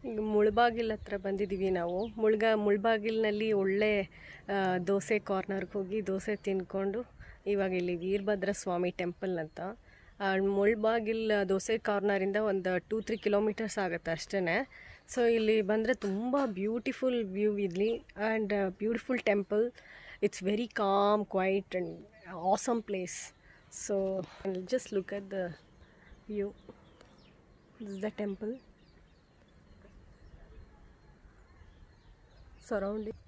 ಈಗ ಮುಳ್ಬಾಗಿಲ್ ಹತ್ರ ಬಂದಿದ್ದೀವಿ ನಾವು ಮುಳ್ಗ ಮುಳ್ಬಾಗಿಲಿನಲ್ಲಿ ಒಳ್ಳೆ ಆ, ದೋಸೆ ಕಾರ್ನರ್ಗೆ ಹೋಗಿ ದೋಸೆ ತಿನ್ಕೊಂಡು ಇವಾಗ ಇಲ್ಲಿ ವೀರಭದ್ರ ಸ್ವಾಮಿ ಟೆಂಪಲ್ ಅಂತ ಆ, ಮುಳ್ಬಾಗಿಲ್ ದೋಸೆ ಕಾರ್ನರಿಂದ ಒಂದು ಟೂ ತ್ರೀ ಕಿಲೋಮೀಟರ್ಸ್ ಆಗುತ್ತೆ ಅಷ್ಟೇ ಸೊ ಇಲ್ಲಿ ಬಂದರೆ ತುಂಬ ಬ್ಯೂಟಿಫುಲ್ ವ್ಯೂ ಇಲ್ಲಿ and beautiful temple it's very calm quiet and awesome place so just look at the view this is the temple surrounding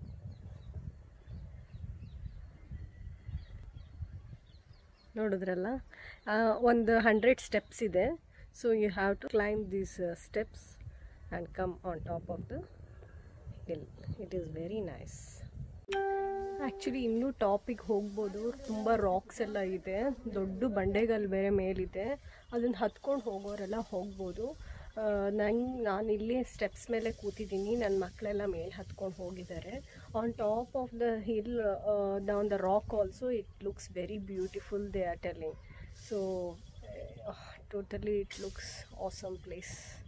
ನೋಡಿದ್ರಲ್ಲ ಆ, ಒಂದು ಹಂಡ್ರೆಡ್ ಸ್ಟೆಪ್ಸ್ ಇದೆ so you have to climb these steps and come on top of the hill it is very nice actually ಇನ್ನೂ ಟಾಪಿಗೆ ಹೋಗ್ಬೋದು ತುಂಬ racks ಎಲ್ಲ ಇದೆ ದೊಡ್ಡ ಬಂಡೆಗಲ್ಲು ಬೇರೆ ಮೇಲಿದೆ ಅದನ್ನು ಹತ್ಕೊಂಡು ಹೋಗೋರೆಲ್ಲ ಹೋಗ್ಬೋದು ನಂಗೆ ನಾನು ಇಲ್ಲಿ ಸ್ಟೆಪ್ಸ್ ಮೇಲೆ ಕೂತಿದ್ದೀನಿ ನನ್ನ ಮಕ್ಕಳೆಲ್ಲ ಮೇಲೆ ಹತ್ಕೊಂಡು ಹೋಗಿದ್ದಾರೆ on top of the hill down the rock also it looks very beautiful they are telling so totally it looks awesome place